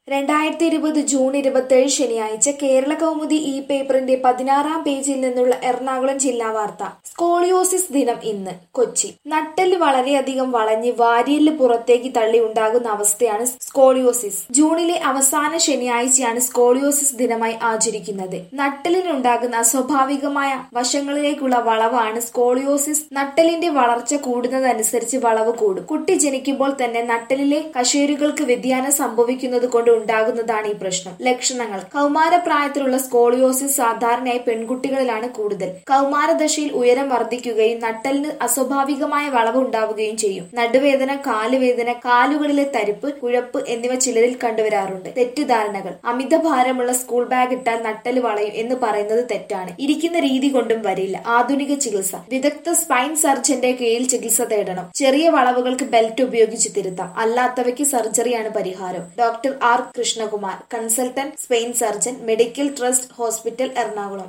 രണ്ടായിരത്തി ഇരുപത് ജൂൺ ഇരുപത്തിയേഴ് ശനിയാഴ്ച കേരള കൗമുദി ഇ പേപ്പറിന്റെ പതിനാറാം പേജിൽ നിന്നുള്ള എറണാകുളം ജില്ലാ വാർത്ത സ്കോളിയോസിസ് ദിനം ഇന്ന് കൊച്ചി നട്ടെല്ല് വളരെയധികം വളഞ്ഞ് വാരിയല് പുറത്തേക്ക് തള്ളി ഉണ്ടാകുന്ന അവസ്ഥയാണ് സ്കോളിയോസിസ് ജൂണിലെ അവസാന ശനിയാഴ്ചയാണ് സ്കോളിയോസിസ് ദിനമായി ആചരിക്കുന്നത് നട്ടെല്ലിനുണ്ടാകുന്ന അസ്വാഭാവികമായ വശങ്ങളിലേക്കുള്ള വളവാണ് സ്കോളിയോസിസ് നട്ടെല്ലിന്റെ വളർച്ച കൂടുന്നതനുസരിച്ച് വളവ് കൂടും കുട്ടി ജനിക്കുമ്പോൾ തന്നെ നട്ടെല്ലിലെ കശേരുകൾക്ക് വ്യതിയാനം സംഭവിക്കുന്നത് കൊണ്ട് ഉണ്ടാകുന്നതാണ് ഈ പ്രശ്നം ലക്ഷണങ്ങൾ കൗമാരപ്രായത്തിലുള്ള സ്കോളിയോസിസ് സാധാരണയായി പെൺകുട്ടികളിലാണ് കൂടുതൽ കൗമാരദശയിൽ ഉയരം വർദ്ധിക്കുകയും നട്ടലിന് അസ്വാഭാവികമായ വളവ് ഉണ്ടാവുകയും ചെയ്യും നടുവേദന കാലുവേദന കാലുകളിലെ തരിപ്പ് കുഴപ്പ് എന്നിവ ചിലരിൽ കണ്ടുവരാറുണ്ട് തെറ്റിദ്ധാരണകൾ അമിതഭാരമുള്ള സ്കൂൾ ബാഗ് ഇട്ടാൽ നട്ടല് വളയും എന്ന് പറയുന്നത് തെറ്റാണ് ഇരിക്കുന്ന രീതി കൊണ്ടും വരില്ല ആധുനിക ചികിത്സ വിദഗ്ധ സ്പൈൻ സർജന്റെ കീഴിൽ ചികിത്സ തേടണം ചെറിയ വളവുകൾക്ക് ബെൽറ്റ് ഉപയോഗിച്ച് തിരുത്താം അല്ലാത്തവയ്ക്ക് സർജറിയാണ് പരിഹാരം doctor R Krishnakumar consultant spine surgeon medical trust hospital Ernakulam